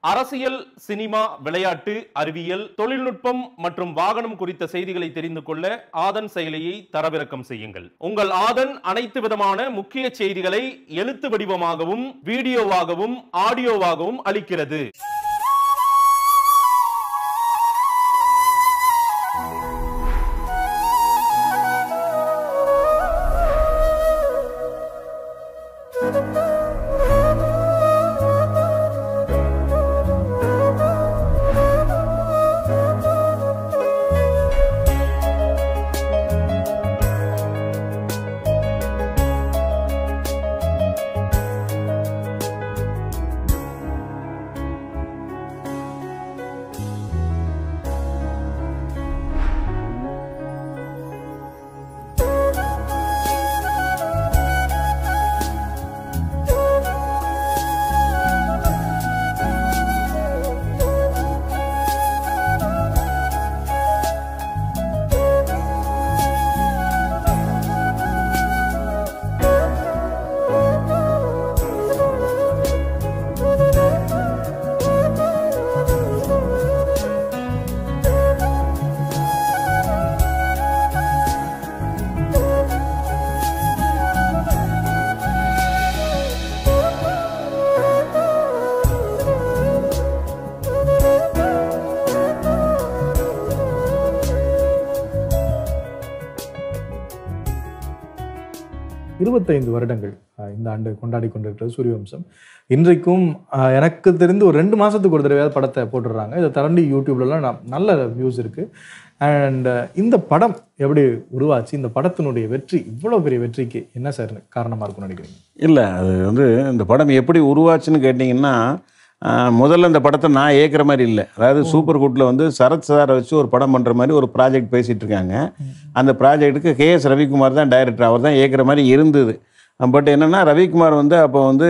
அரசியல் சினிமா விளையாட்டு அறிவியல் தொழில்நுட்பம் மற்றும் வாகனம் குறித்த செய்திகளை தெரிந்து கொள்ள ஆதன் செயலியை தரவிறக்கம் செய்யுங்கள் உங்கள் ஆதன் அனைத்து விதமான முக்கிய செய்திகளை எழுத்து வடிவமாகவும் வீடியோவாகவும் ஆடியோவாகவும் அளிக்கிறது இருபத்தைந்து வருடங்கள் அஹ், இந்த ஆண்டு கொண்டாடி கொண்டிருக்கிறது சூரியவம்சம் இன்றைக்கும் அஹ், எனக்கு தெரிந்து ஒரு ரெண்டு மாசத்துக்கு ஒரு தடவையாவது படத்தை போட்டுடுறாங்க இதை தாண்டி யூடியூப்லலாம் ந- நல்ல வியூஸ் இருக்கு அண்ட் இந்த படம் எப்படி உருவாச்சு இந்த படத்தினுடைய வெற்றி இவ்வளோ பெரிய வெற்றிக்கு என்ன சார் காரணமா இருக்கும்னு நினைக்கிறீங்க இல்லை அது வந்து இந்த படம் எப்படி உருவாச்சுன்னு கேட்டிங்கன்னா ஆஹ், முதல்ல இந்த படத்தை நான் ஏற்கிற மாதிரி இல்லை அதாவது சூப்பர் குட்டில் வந்து சரத் சாரை வச்சு ஒரு படம் பண்ணுற மாதிரி ஒரு ப்ராஜெக்ட் பேசிகிட்டு இருக்காங்க அந்த ப்ராஜெக்ட்டுக்கு கே எஸ் ரவிக்குமார் தான் டைரக்டர் அவர் தான் ஏற்கிற மாதிரி இருந்தது பட் என்னென்னா ரவிக்குமார் வந்து அப்போ வந்து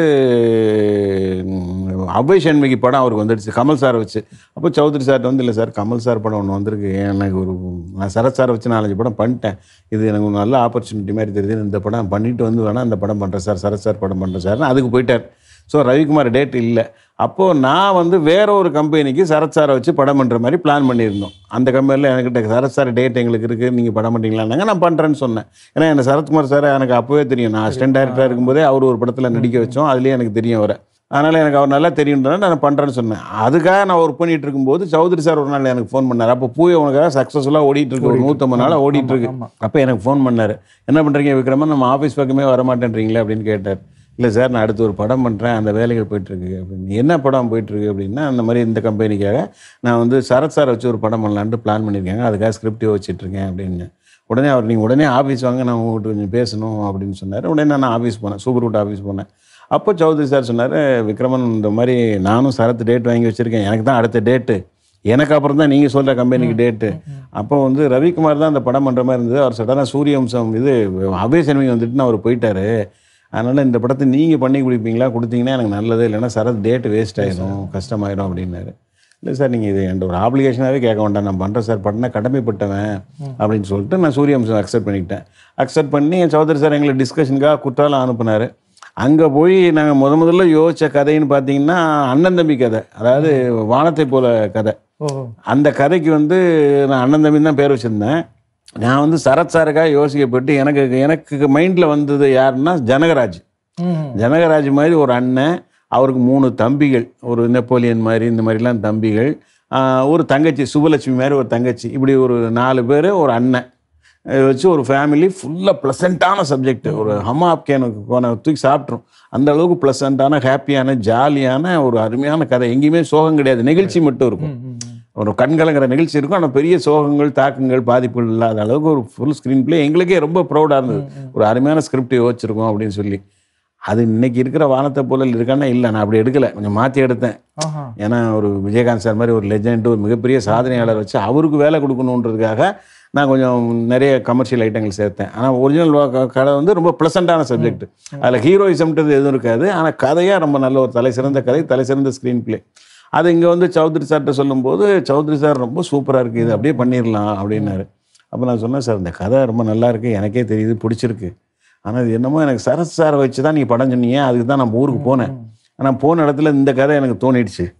ம், அபய் சண்முகி படம் அவருக்கு வந்துடுச்சு கமல் சாரை வச்சு அப்போ சௌத்ரி சார்ட்ட வந்து இல்லை சார் கமல் சார் படம் ஒன்று வந்திருக்கு எனக்கு ஒரு நான் சரத் சாரை வச்சு நாலஞ்சு படம் பண்ணிட்டேன் இது எனக்கு ஒரு நல்ல ஆப்பர்ச்சுனிட்டி மாதிரி தெரியுது இந்த படம் பண்ணிட்டு வந்து வேணால் அந்த படம் பண்ணுறேன் சார் சரத் சார் படம் பண்ணுறேன் சார்னு அதுக்கு போயிட்டார் ஸோ ரவிக்குமார் டேட் இல்லை அப்போது நான் வந்து வேற ஒரு கம்பெனிக்கு சரத் சாரை வச்சு படம் பண்ணுற மாதிரி பிளான் பண்ணியிருந்தோம் அந்த கம்பெனியில் எனக்கிட்ட சரத் சார் டேட் எங்களுக்கு இருக்குது நீங்கள் படம் பண்ணுறீங்களான்னாங்க நான் பண்ணுறேன்னு சொன்னேன் ஏன்னா எனக்கு சரத்குமார் சார் எனக்கு அப்போவே தெரியும் நான் அசிஸ்டன்ட் டைரக்டராக இருக்கும்போதே அவர் ஒரு படத்தில் நடிக்க வச்சோம் அதுலேயே எனக்கு தெரியும் அவரை அதனால் எனக்கு அவர் நல்லா தெரியுன்றனால நான் பண்ணுறேன்னு சொன்னேன் அதுக்காக நான் ஒர்க் பண்ணிட்டு இருக்கும்போது சௌத்ரி சார் ஒரு நாள் எனக்கு ஃபோன் பண்ணார் அப்போ பூயை உனக்காக சக்ஸஸ்ஃபுல்லாக ஓடிட்டு இருக்கு ஒரு நூற்றம்பது நாள் ஓடிட்டு இருக்கு ஆமா. அப்போ எனக்கு ஃபோன் பண்ணார் என்ன பண்ணுறீங்க விக்ரமன் நம்ம ஆஃபீஸ் பக்கமே வர மாட்டேன்றீங்களே அப்படின்னு கேட்டார் இல்லை சார் நான் அடுத்து ஒரு படம் பண்ணுறேன் அந்த வேலைகள் போயிட்டுருக்கு அப்படின்னு என்ன படம் போயிட்டுருக்கு அப்படின்னா அந்த மாதிரி இந்த கம்பெனிக்காக நான் வந்து சரத் சாரை வச்சு ஒரு படம் பண்ணலான்ட்டு பிளான் பண்ணியிருக்கேங்க அதுக்காக ஸ்கிரிப்ட் வச்சிட்ருக்கேன் அப்படின்னு உடனே அவர் நீங்கள் உடனே ஆஃபீஸ் வாங்க நான் உங்கள்கிட்ட கொஞ்சம் பேசணும் அப்படின்னு சொன்னார் உடனே நான் ஆஃபீஸ் போனேன் சூப்பர் ரூட் ஆஃபீஸ் போனேன் அப்போ சௌத்ரி சார் சொன்னார் விக்ரமன் இந்த மாதிரி நானும் சரத் டேட் வாங்கி வச்சுருக்கேன் எனக்கு தான் அடுத்த டேட்டு எனக்கு அப்புறம் தான் நீங்கள் சொல்கிற கம்பெனிக்கு டேட்டு அப்போ வந்து ரவிக்குமார் தான் அந்த படம் பண்ணுற மாதிரி இருந்தது அவர் சடனாக சூரியவம்சம் இது அபய சண்முகி வந்துட்டுன்னு அவர் போயிட்டாரு அதனால் இந்த படத்தை நீங்கள் பண்ணி கொடுப்பீங்களா கொடுத்தீங்கன்னா எனக்கு நல்லது இல்லைன்னா சரத் டேட் வேஸ்ட் ஆயிடும் கஷ்டமாயிடும் அப்படின்னாரு இல்லை சார் நீங்கள் இது என்கிட்ட ஒரு ஆப்ளிகேஷனாகவே கேட்க வேண்டாம் நான் பண்ணுறேன் சார் பண்ண கடமைப்பட்டவன் அப்படின்னு சொல்லிட்டு நான் சூரியவம்சம் அக்செப்ட் பண்ணிக்கிட்டேன் அக்செப்ட் பண்ணி சௌத்ரி சார் எங்களை டிஸ்கஷனுக்காக குற்றாலம் அனுப்புனார் அங்கே போய் நாங்கள் முத முதல்ல யோசித்த கதைன்னு பார்த்தீங்கன்னா அண்ணன் தம்பி கதை அதாவது வானத்தை போல கதை ஓ அந்த கதைக்கு வந்து நான் அண்ணன் தம்பி தான் பேர் வச்சுருந்தேன் நான் வந்து சரத் சாருக்காக யோசிக்கப்பட்டு எனக்கு எனக்கு மைண்டில் வந்தது யாருன்னா ஜனகராஜ் ம் ஜனகராஜ் மாதிரி ஒரு அண்ணன் அவருக்கு மூணு தம்பிகள் ஒரு நெப்போலியன் மாதிரி இந்த மாதிரிலாம் தம்பிகள் ஆஹ் ஒரு தங்கச்சி சுபலட்சுமி மாதிரி ஒரு தங்கச்சி இப்படி ஒரு நாலு பேர் ஒரு அண்ணன் இதை வச்சு ஒரு ஃபேமிலி ஃபுல்லாக ப்ளசண்ட்டான சப்ஜெக்ட் ஒரு ஹமா ஆப்கேனுக்கு போன தூக்கி சாப்பிட்ரும் அந்த அளவுக்கு ப்ளசண்ட்டான ஹாப்பியான ஜாலியான ஒரு அருமையான கதை எங்கேயுமே சோகம் கிடையாது நிகழ்ச்சி மட்டும் இருக்கும் ம், ம். ஒரு கண்கலங்கிற நிகழ்ச்சி இருக்கும் ஆனால் பெரிய சோகங்கள் தாக்கங்கள் பாதிப்புகள் இல்லாத அளவுக்கு ஒரு ஃபுல் ஸ்க்ரீன் ப்ளே எங்களுக்கே ரொம்ப ப்ரௌடாக இருந்தது ஒரு அருமையான ஸ்கிரிப்ட் யோசிச்சிருக்கோம் அப்படின்னு சொல்லி அது இன்னைக்கு இருக்கிற வானத்தை போல இருக்கான்னா இல்லை நான் அப்படி எடுக்கல கொஞ்சம் மாற்றி எடுத்தேன் ஆஹா ஏன்னா ஒரு விஜயகாந்த் சார் மாதிரி ஒரு லெஜெண்ட் ஒரு மிகப்பெரிய சாதனையாளர் வச்சு அவருக்கு வேலை கொடுக்கணுன்றதுக்காக நான் கொஞ்சம் நிறைய கமர்ஷியல் ஐட்டங்கள் சேர்த்தேன் ஆனால் ஒரிஜினல் கதை வந்து ரொம்ப ப்ளசண்ட்டான சப்ஜெக்ட் அதில் ஹீரோயிசம்ன்றது எதுவும் இருக்காது ஆனால் கதையாக ரொம்ப நல்ல ஒரு தலை சிறந்த கதை தலை சிறந்த ஸ்க்ரீன் ப்ளே அது இங்கே வந்து சௌத்ரி சார்கிட்ட சொல்லும்போது சௌத்ரி சார் ரொம்ப சூப்பராக இருக்குது இது அப்படியே பண்ணிடலாம் அப்படின்னாரு அப்போ நான் சொன்னேன் சார் இந்த கதை ரொம்ப நல்லா இருக்குது எனக்கே தெரியுது பிடிச்சிருக்கு ஆனால் இது என்னமோ எனக்கு சரத் சாரை வச்சு தான் நீ படம் சொன்னீங்க அதுக்கு தான் நான் ஊருக்கு போனேன் ஆனால் போன இடத்துல இந்த கதை எனக்கு தோணிடுச்சு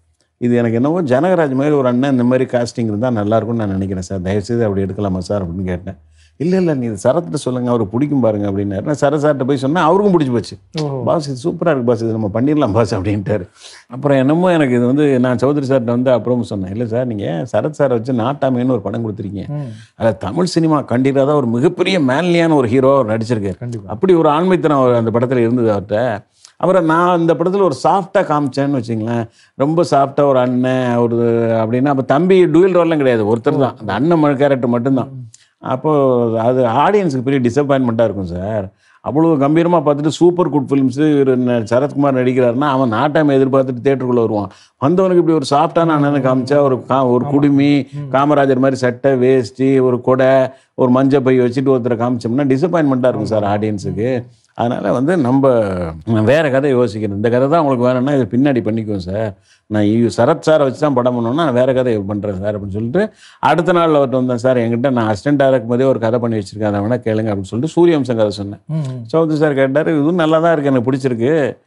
இது எனக்கு என்னவோ ஜனகராஜ் மாதிரி ஒரு அண்ணன் இந்த மாதிரி காஸ்டிங் இருந்தால் நல்லாயிருக்கும்னு நான் நினைக்கிறேன் சார் தயவுசெய்து அப்படி எடுக்கலாமா சார் அப்படின்னு கேட்டேன் இல்லை இல்லை நீ சரத்திட்ட சொல்லுங்க அவர் பிடிக்கும் பாருங்க அப்படின்னாரு நான் சர சார்கிட்ட போய் சொன்னேன் அவருக்கும் பிடிச்சி போச்சு ஓஹோ பாஸ் இது சூப்பராக இருக்குது பாஸ் இது நம்ம பண்ணிடலாம் பாஸ் அப்படின்ட்டாரு அப்புறம் என்னமோ எனக்கு இது வந்து நான் சௌத்ரி சார்கிட்ட வந்து அப்புறம் சொன்னேன் இல்லை சார் நீங்கள் சரத் சாரை வச்சு நாட்டாமைன்னு ஒரு படம் கொடுத்துருக்கீங்க ம் அதில் தமிழ் சினிமா கண்டிப்பாக ஒரு மிகப்பெரிய மேன்லியான ஒரு ஹீரோ அவர் நடிச்சிருக்காரு கண்டிப்பா அப்படி ஒரு ஆண்மைத்தனம் அவர் அந்த படத்தில் இருந்தது அவர்கிட்ட அப்புறம் நான் இந்த படத்தில் ஒரு சாஃப்டாக காமிச்சேன்னு வச்சுங்களேன் ரொம்ப சாஃப்டாக ஒரு அண்ணன் ஒரு அப்படின்னா அப்போ தம்பி டூயல் ரோல்லாம் கிடையாது ஒருத்தர் தான் அந்த அண்ணன் கேரக்டர் மட்டும்தான் அப்போது அது ஆடியன்ஸுக்கு பெரிய டிசப்பாயின்மெண்ட்டாக இருக்கும் சார் அவ்வளோ கம்பீரமாக பார்த்துட்டு சூப்பர் குட் ஃபிலிம்ஸு இவர் ந- சரத்குமார் நடிக்கிறாருன்னா அவன் நாட்டாமை எதிர்பார்த்துட்டு தேட்டருக்குள்ளே வருவான் வந்தவனுக்கு இப்படி ஒரு சாஃப்டான அண்ணனை காமிச்சா ஒரு கா ஒரு குடுமி காமராஜர் மாதிரி சட்டை வேஷ்டி ஒரு கொடை ஒரு மஞ்சள் பை வச்சுட்டு ஒருத்தரை காமிச்சோம்னா டிசப்பாயின்மெண்ட்டாக இருக்கும் சார் ஆடியன்ஸுக்கு அதனால் வந்து நம்ம நான் வேறு கதை யோசிக்கிறேன் இந்த கதை தான் உங்களுக்கு வேணும்னா இது பின்னாடி பண்ணிக்குவோம் சார் நான் இ- சரத் சாரை வச்சு தான் படம் பண்ணணும்னா நான் வேறு கதை பண்ணுறேன் சார் அப்படின்னு சொல்லிட்டு அடுத்த நாள் அவர்கிட்ட வந்தேன் சார் என்கிட்ட நான் அசிஸ்டண்ட்டாக இருக்கும்போதே ஒரு கதை பண்ணி வச்சிருக்கேன் அதை வேணா கேளுங்க அப்படின்னு சொல்லிட்டு சூரியவம்சம் கதை சொன்னேன் ம் ம். சௌத்ரி சார் கேட்டார் இதுவும் நல்லா தான் இருக்குது எனக்கு பிடிச்சிருக்கு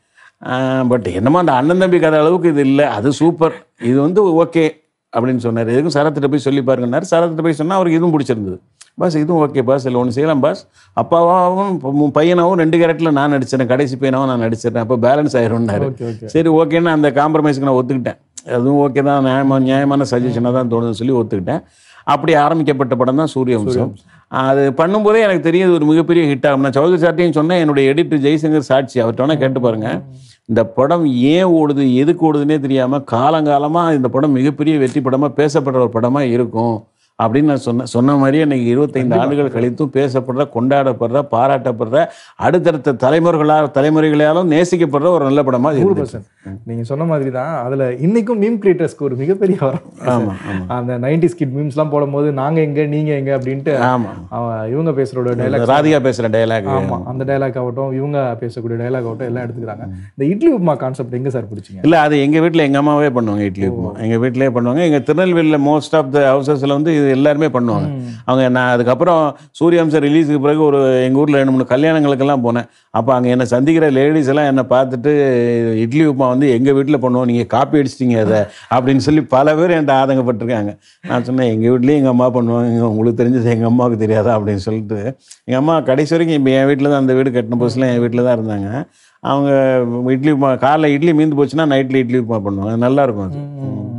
பட் என்னமோ அந்த அண்ணன் தம்பி கதை அளவுக்கு இது இல்லை அது சூப்பர் இது வந்து ஓகே அப்படின்னு சொன்னார் எதுக்கும் சரத்திட்ட போய் சொல்லி பாருங்கன்னாரு சரத்திட்ட போய் சொன்னால் அவருக்கு இதுவும் பிடிச்சிருந்தது பாஸ் இதுவும் ஓகே பாஸ் இல்லை ஒன்று செய்யலாம் பாஸ் அப்பாவாகவும் உன் பையனாவும் ரெண்டு கேரக்டரில் நான் நடிச்சிடறேன் கடைசி பையனாவும் நான் நடிச்சிடறேன் அப்போ பேலன்ஸ் ஆயிரும்னாரு ஓகே ஓகே சரி ஓகேன்னு அந்த காம்ப்ரமைஸுக்கு நான் ஒத்துக்கிட்டேன் அதுவும் ஓகே தான் நியாயமான நியாயமான சஜஷனாக தான் தோணுதுன்னு சொல்லி ஒத்துக்கிட்டேன் அப்படி ஆரம்பிக்கப்பட்ட படம் தான் சூரியவம்சம் அது பண்ணும்போதே எனக்கு தெரியும் இது ஒரு மிகப்பெரிய ஹிட் ஆகும் நான் சௌதரி சார்ட்டையும் சொன்னேன் என்னுடைய எடிட்டர் ஜெய்சங்கர் சாட்சி அவர்கிட்ட வேணா கேட்டு பாருங்க இந்த படம் ஏன் ஓடுது எதுக்கு ஓடுதுன்னே தெரியாமல் காலங்காலமாக இந்த படம் மிகப்பெரிய வெற்றி படமாக பேசப்படுற ஒரு படமாக இருக்கும் அப்படின்னு நான் சொன்னேன் சொன்ன மாதிரியே இன்னைக்கு இருபத்தைந்து ஆண்டுகள் கழித்தும் பேசப்படுற கொண்டாடப்படுற பாராட்டப்படுற அடுத்தடுத்த தலைமுறைகளால் தலைமுறைகளாலும் நேசிக்கப்படுற ஒரு நல்ல படமாக நூறு இருந்துச்சு பர்சன்ட் நீங்க சொன்ன மாதிரி தான் அதுல இன்னைக்கும் மீம் கிரியேட்டர்ஸ்க்கு ஒரு மிகப்பெரிய வரம் ஆமாம் ஆமாம் அந்த நைன்டி ஸ்கிட் மீம்ஸ்லாம் போடும்போது நாங்க எங்க நீங்க எங்க அப்படின்ட்டு ஆமாம் அவன் இவங்க பேசுறோட டைலாக் ராதிகா பேசுகிற டைலாக் ஆமா அந்த டைலாக் ஆகட்டும் இவங்க பேசக்கூடிய டைலாக் ஆகட்டும் எல்லாம் எடுத்துக்கிறாங்க இந்த இட்லி உப்புமா கான்செப்ட் எங்க சார் பிடிச்சிங்க இல்லை அது எங்கள் வீட்டில் எங்கள் அம்மாவே பண்ணுவாங்க இட்லி உப்புமா எங்கள் வீட்டிலே பண்ணுவாங்க எங்கள் திருநெல்வேலியில் மோஸ்ட் ஆஃப் த ஹவுசஸில் வந்து இது எல்லாருமே பண்ணுவாங்க அவங்க நான் அதுக்கப்புறம் சூரியவம்சம் ரிலீஸுக்கு பிறகு ஒரு எங்கள் ஊரில் ரெண்டு மூணு கல்யாணங்களுக்கெல்லாம் போனேன் அப்போ அங்கே என்னை சந்திக்கிற லேடிஸ் எல்லாம் என்னை பார்த்துட்டு இட்லி உப்புமா வந்து எங்கள் வீட்டில் பண்ணுவோம் நீங்கள் காப்பி அடிச்சிட்டீங்க அதை அப்படின்னு சொல்லி பல பேர் என்கிட்ட ஆதங்கப்பட்டிருக்காங்க நான் சொன்னேன் எங்கள் வீட்லேயும் எங்கள் அம்மா பண்ணுவாங்க உங்களுக்கு தெரிஞ்சது எங்கள் அம்மாவுக்கு தெரியாதா அப்படின்னு சொல்லிட்டு எங்கள் அம்மா கடைசி வரைக்கும் இப்போ என் வீட்டில் தான் அந்த வீடு கட்டின புதுசில் என் வீட்டில் தான் இருந்தாங்க அவங்க இட்லி உப்புமா காலைல இட்லி மீந்து போச்சுன்னா நைட்டில் இட்லி உப்புமா பண்ணுவாங்க நல்லா இருக்கும் அது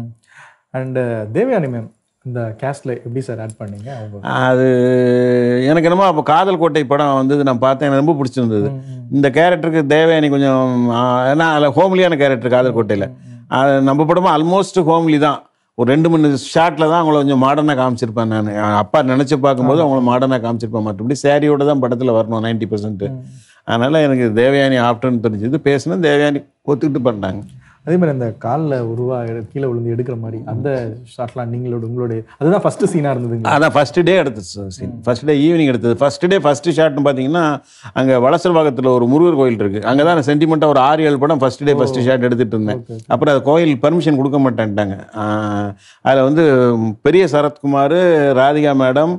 அண்ட் தேவயானி மேம் இந்த கேஸ்ட்ல எப்படி சார் ஆட் பண்ணீங்க அவங்க அது எனக்கு என்னமோ அப்போ காதல் கோட்டை படம் வந்து நான் பார்த்தேன் எனக்கு ரொம்ப பிடிச்சிருந்தது இந்த கேரக்டருக்கு தேவயானி கொஞ்சம் ஆ, ஏன்னா அதில் ஹோம்லியான கேரக்டர் காதல் கோட்டையில் அது நம்ம படமும் ஆல்மோஸ்ட் ஹோம்லி தான் ஒரு ரெண்டு மூணு ஷாட்டில் தான் அவங்கள கொஞ்சம் மாடர்னாக காமிச்சிருப்பேன் நான் அப்பா நினச்சி பார்க்கும்போது அவங்கள மாடர்னாக காமிச்சிருப்பேன் மற்றபடி சேரீயோட தான் படத்தில் வரணும் நைன்ட்டி பர்சன்ட் அதனால் எனக்கு தேவயானி ஆப்டர்னு தெரிஞ்சது பேசினேன் தேவயானி ஒத்துக்கிட்டு பண்ணாங்க அதே மாதிரி அந்த காலில் உருவா எடு- கீழே விழுந்து எடுக்கிற மாதிரி அந்த ஷாட்லாம் நீங்களோட உங்களுடைய அதுதான் ஃபர்ஸ்ட் சீனா இருந்ததுங்க அதான் ஃபர்ஸ்ட் டே எடுத்தது சீன் ஃபர்ஸ்ட் டே ஈவினிங் எடுத்தது ஃபர்ஸ்ட் டே ஃபர்ஸ்ட் ஷாட்னு பார்த்தீங்கன்னா அங்கே வளசர்வாகத்தில் ஒரு முருகர் கோயில் இருக்கு அங்கே தான் சென்டிமெண்ட்டாக ஒரு ஆறு ஏழு படம் ஃபர்ஸ்ட் டே ஃபர்ஸ்ட் ஷாட் எடுத்துட்டு இருந்தேன் Okay, அப்புறம் அது கோயில் பர்மிஷன் கொடுக்க மாட்டேன்ட்டாங்க அதில் வந்து பெரிய சரத்குமார் ராதிகா மேடம்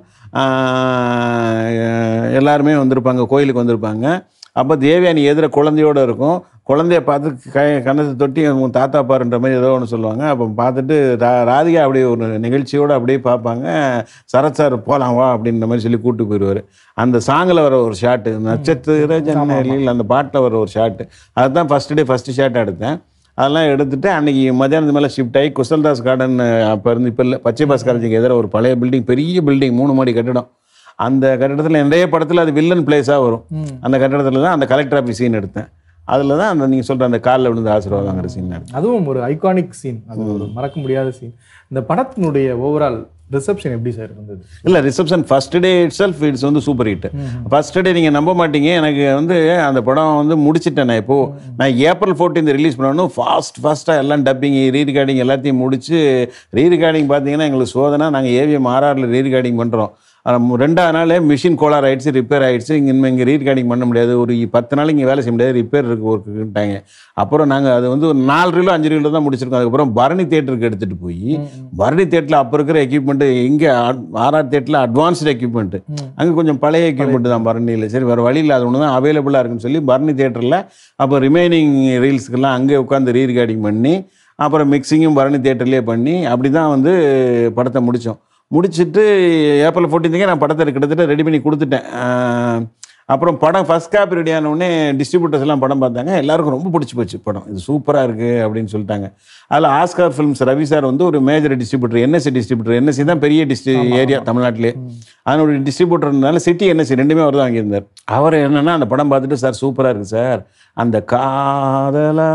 எல்லாருமே வந்திருப்பாங்க கோயிலுக்கு வந்திருப்பாங்க அப்போ தேவயானி எதிர குழந்தையோட இருக்கும் குழந்தைய பார்த்து க கண்ணத்தை தொட்டி உங்க தாத்தா பாருன்ற மாதிரி ஏதோ ஒன்று சொல்லுவாங்க அப்போ பார்த்துட்டு ரா ராதிகா அப்படியே ஒரு நிகழ்ச்சியோடு அப்படியே பார்ப்பாங்க சரத் சார் போகலாம் வா அப்படின்ற மாதிரி சொல்லி கூப்பிட்டு போயிடுவார் அந்த சாங்கில் வர ஒரு ஷாட்டு நட்சத்திர ஜன்னலில் அந்த பாட்டில் வர ஒரு ஷாட்டு அதுதான் ஃபஸ்ட் டே ஃபஸ்ட்டு ஷாட் எடுத்தேன் அதெல்லாம் எடுத்துட்டு அன்னைக்கு மத்தியானத்து மேலே ஷிஃப்ட் ஆகி குசல்தாஸ் கார்டன் அப்போ இருந்து இப்போ இல்லை பச்சை பாஸ் காலேஜுக்கு எதிர ஒரு பழைய பில்டிங் பெரிய பில்டிங் மூணு மாடி கட்டிடம் அந்த கட்டிடத்தில் நிறைய படத்தில் அது வில்லன் பிளேஸாக வரும் அந்த கட்டிடத்தில் தான் அந்த கலெக்டர் ஆஃபீஸ் சீன் எடுத்தேன் அதில் தான் அந்த நீங்கள் சொல்கிற அந்த காலில் விழுந்து ஆசீர்வாதங்கிற சீன் எடுத்தேன் அதுவும் ஒரு ஐகானிக் சீன் அது ஒரு மறக்க முடியாத சீன் இந்த படத்தினுடைய ஓவரால் ரிசப்ஷன் எப்படி சார் இருந்தது இல்லை reception first day itself it's வந்து சூப்பர் ஹிட் ஃபர்ஸ்ட் டே நீங்கள் நம்ப மாட்டீங்க எனக்கு வந்து அந்த படம் வந்து முடிச்சிட்டேன் நான் இப்போ நான் ஏப்ரல் 14 ரிலீஸ் பண்ணணும் ஃபாஸ்ட் ஃபாஸ்ட்டாக எல்லாம் டப்பிங் ரீ ரெக்கார்டிங் எல்லாத்தையும் முடிச்சு ரீ ரெக்கார்டிங் பார்த்தீங்கன்னா எங்களுக்கு சோதனை நாங்கள் ஏவிஎம் ஆர்ஆரில் ரீ ரெக்கார்டிங் பண்ணுறோம் ரெண்டாவது நாளே மிஷின் கோளார் ஆயிடுச்சு ரிப்பேர் ஆயிடுச்சு இங்கே இனிமேல் இங்கே ரீ ரெக்கார்டிங் பண்ண முடியாது ஒரு பத்து நாள் இங்கே வேலை செய்ய முடியாது ரிப்பேர் இருக்கு ஒர்க்குட்டாங்க அப்புறம் நாங்கள் அது வந்து ஒரு நாலு ரீலோ அஞ்சு ரீலோ தான் முடிச்சிருக்கோம் அதுக்கப்புறம் பரணி தேட்டருக்கு எடுத்துகிட்டு போய் பரணி தேட்டரில் அப்போ இருக்கிற எக்யூப்மெண்ட்டு இங்கே ஆர்ஆர் தேட்டரில் அட்வான்ஸ்டு எக்யூப்மெண்ட்டு அங்கே கொஞ்சம் பழைய எக்யூப்மெண்ட் தான் பரணியில் சரி வேறு வழி இல்லாத ஒன்று தான் அவைலபிளாக இருக்குன்னு சொல்லி பரணி தேட்டரில் அப்போ ரிமைனிங் ரீல்ஸ்க்கெல்லாம் அங்கே உட்காந்து ரீ ரெக்கார்டிங் பண்ணி அப்புறம் மிக்சிங்கும் பரணி தேட்டர்லேயே பண்ணி அப்படி தான் வந்து படத்தை முடித்தோம் முடிச்சுட்டு ஏப்ரல் ஃபோர்டீன்த்துக்கே நான் படத்தை கிட்டத்தட்ட ரெடி பண்ணி கொடுத்துட்டேன் ஆஹ் அப்புறம் படம் ஃபஸ்ட் காப்பி ரெடி ஆன உடனே டிஸ்ட்ரிபியூட்டர்ஸ் எல்லாம் படம் பார்த்தாங்க எல்லாருக்கும் ரொம்ப பிடிச்சி போச்சு படம் இது சூப்பராக இருக்குது அப்படின்னு சொல்லிட்டாங்க அதில் ஆஸ்கார் ஃபிலிம்ஸ் ரவி சார் வந்து ஒரு major distributor NSC distributor NSC தான் பெரிய டிஸ்ட்ரி ஏரியா தமிழ்நாட்டிலே அதனுடைய டிஸ்ட்ரிபியூட்டர்னால சிட்டி என்எஸ்சி ரெண்டுமே அவர் தான் வாங்கியிருந்தார் அவர் என்னன்னா அந்த படம் பார்த்துட்டு சார் சூப்பராக இருக்குது சார் அந்த காதலா